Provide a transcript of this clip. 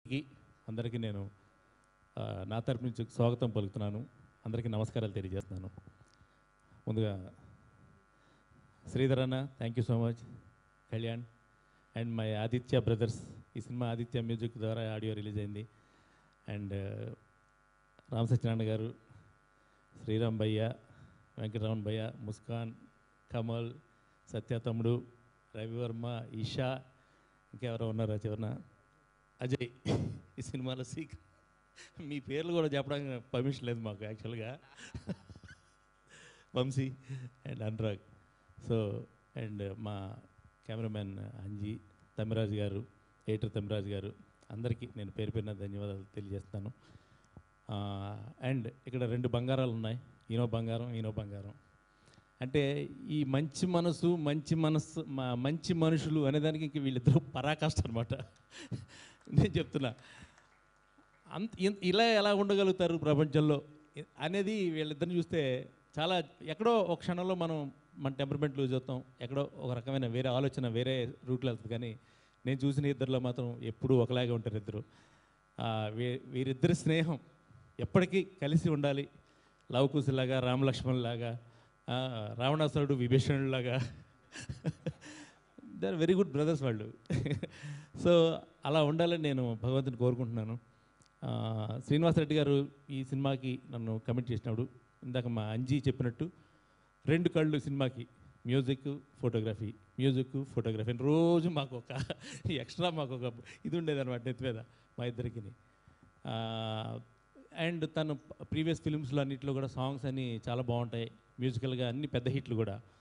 కి అందరికీ నేను ఆ, నా తరపు నుంచి స్వాగతం పలుకుతున్నాను అందరికీ నమస్కారాలు తెలియజేస్తున్నాను ముందుగా శ్రీధర్ అన్న thank you so much Kalyan and my Aditya brothers ఈ సినిమా ఆదిత్య మ్యూజిక్ ద్వారా ఆడియో రిలీజ్ అయింది అండ్ రామ్ సత్యనారాయణ గారు శ్రీరామ్ భయ్య వెంకటరమణ్ భయ్య ముస్కాన్ కమల్ సత్య తమ్ముడు రవివర్మ ఈషా ఇంకెవరో ఉన్నారా చివరన అజయ్ ఈ సినిమాలో సీక్ మీ పేర్లు కూడా చెప్పడానికి పర్మిషన్ లేదు మాకు యాక్చువల్గా Vamsi and Anurag so and మా కెమెరామెన్ అంజీ తమిరాజు గారు ఎయిటర్ తమిరాజు గారు అందరికీ నేను పేరు పేరున ధన్యవాదాలు తెలియజేస్తాను అండ్ ఇక్కడ రెండు బంగారాలు ఉన్నాయి ఈనో బంగారం ఈనో బంగారం అంటే ఈ మంచి మనసు మంచి మనసు మా మంచి మనుషులు అనేదానికి ఇంక వీళ్ళిద్దరూ పరాకాష్ట అనమాట నేను చెప్తున్నా అంత ఇన్- ఇలా ఎలా ఉండగలుగుతారు ప్రపంచంలో ఇ- అనేది వీళ్ళిద్దరిని చూస్తే చాలా ఎక్కడో ఒక క్షణంలో మనం మన టెంపర్మెంట్ లూజ్ అవుతాం ఎక్కడో ఒక రకమైన వేరే ఆలోచన వేరే రూట్లో వెళ్తుంది కానీ నేను చూసిన ఇద్దరిలో మాత్రం ఎప్పుడూ ఒకలాగే ఉంటారు ఇద్దరు ఆ, వీ- వీరిద్దరి స్నేహం ఎప్పటికీ కలిసి ఉండాలి లవకుశలాగా రామలక్ష్మణ్ ఆ, రావణాసురుడు విభీషణులాగా they are very good brothers వాళ్ళు సో అలా ఉండాలని నేను భగవంతుని కోరుకుంటున్నాను ఆ, శ్రీనివాసరెడ్డి గారు ఈ సినిమాకి నన్ను కమిట్ చేసినప్పుడు ఇందాక మా అంజీ చెప్పినట్టు రెండు కళ్ళు సినిమాకి మ్యూజిక్ ఫోటోగ్రఫీ మ్యూజిక్ ఫోటోగ్రఫీ అని రోజు మాకు ఒక ఎక్స్ట్రా మాకు ఒక ఇది ఉండేది అనమాట నెత్తి మీద మా ఇద్దరికి అండ్ తను ప్రీవియస్ ఫిల్మ్స్లో అన్నింటిలో కూడా సాంగ్స్ అన్నీ చాలా బాగుంటాయి మ్యూజికల్గా అన్ని పెద్ద హిట్లు కూడా